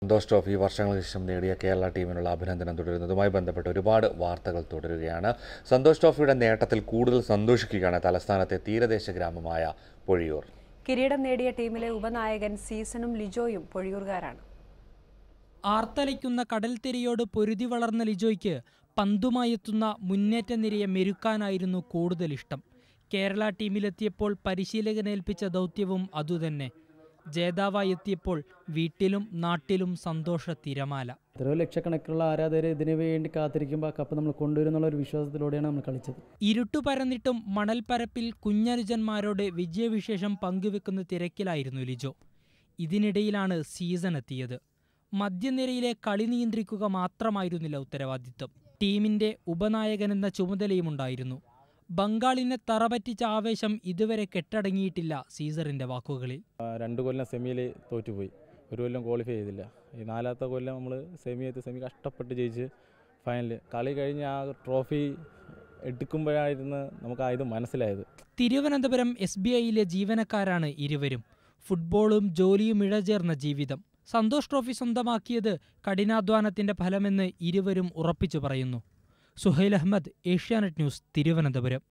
Santhosh trophy വർഷങ്ങൾക്ക് ശേഷം നേടിയ കേരള ടീമിനുള്ള അഭിനന്ദനം തുടരുന്നതുമായി ബന്ധപ്പെട്ട് ഒരുപാട് വാർത്തകൾ തുടരുകയാണ് സന്തോഷ് ട്രോഫിയുടെ നേട്ടത്തിൽ കൂടുതൽ സന്തോഷിക്കുകയാണ് തലസ്ഥാനത്തെ തീരദേശ ഗ്രാമമായ പൊഴിയൂർ കിരീടം നേടിയ ടീമിലെ ഉപനായകൻ സീസണും ലിജോയും പൊഴിയൂർകാരാണ് ആർത്തലയ്ക്കുന്ന കടൽത്തിരയോട് പൊരുതി വളർന്ന ലിജോയ്ക്ക് പന്തുമായെത്തുന്ന മുന്നേറ്റ നിരയെ മെരുക്കാനായിരുന്നു കൂടുതൽ ഇഷ്ടം കേരള ടീമിലെത്തിയപ്പോൾ പരിശീലകനേൽപ്പിച്ച ദൗത്യവും അതുതന്നെ ജേതാവായി എത്തിയപ്പോൾ വീട്ടിലും നാട്ടിലും സന്തോഷ തിരമാല എത്രയോ ലക്ഷക്കണക്കിനുള്ള ആരാധകർ ഇതിനു വേണ്ടി കാത്തിരിക്കുമ്പോൾ ആ കപ്പ് നമ്മൾ കൊണ്ടുവരുന്നുള്ള ഒരു വിശ്വാസത്തിലൂടെയാണ് നമ്മൾ കളിച്ചത് ഇരുട്ടു പരന്നിട്ടും മണൽപ്പരപ്പിൽ കുഞ്ഞനുജന്മാരോട് വിജയവിശേഷം പങ്കുവെക്കുന്ന തിരക്കിലായിരുന്നു ലിജോ ഇതിനിടയിലാണ് സീസൺ എത്തിയത് മധ്യനിരയിലെ കളി നിയന്ത്രിക്കുക മാത്രമായിരുന്നില്ല ഉത്തരവാദിത്വം ടീമിന്റെ ഉപനായകൻ എന്ന ചുമതലയുമുണ്ടായിരുന്നു ബംഗാളിനെ തറപറ്റിച്ച ആവേശം ഇതുവരെ കെട്ടടങ്ങിയിട്ടില്ല സീസറിന്റെ വാക്കുകളിൽ ആ, രണ്ട് കൊല്ലം സെമിയിൽ തോറ്റുപോയി ഒരു കൊല്ലം ക്വാളിഫൈ ചെയ്തില്ല ഈ നാലാമത്തെ കൊല്ലം നമ്മൾ സെമി എത്തി സെമി കഷ്ടപ്പെട്ട് ജയിച്ച് ഫൈനൽ കളി കഴിഞ്ഞ് ആ ട്രോഫി എടുക്കുമ്പോഴായിരുന്നു നമുക്ക് ആ ഇത് മനസ്സിലായത് തിരുവനന്തപുരം എസ് ബി ഐയിലെ ജീവനക്കാരാണ് ഇരുവരും ഫുട്ബോളും ജോലിയും ഇഴചേർന്ന ജീവിതം സന്തോഷ് ട്രോഫി സ്വന്തമാക്കിയത് കഠിനാധ്വാനത്തിന്റെ ഫലമെന്ന് ഇരുവരും ഉറപ്പിച്ചു പറയുന്നു സുഹൈൽ അഹമ്മദ് ഏഷ്യാനെറ്റ് ന്യൂസ് തിരുവനന്തപുരം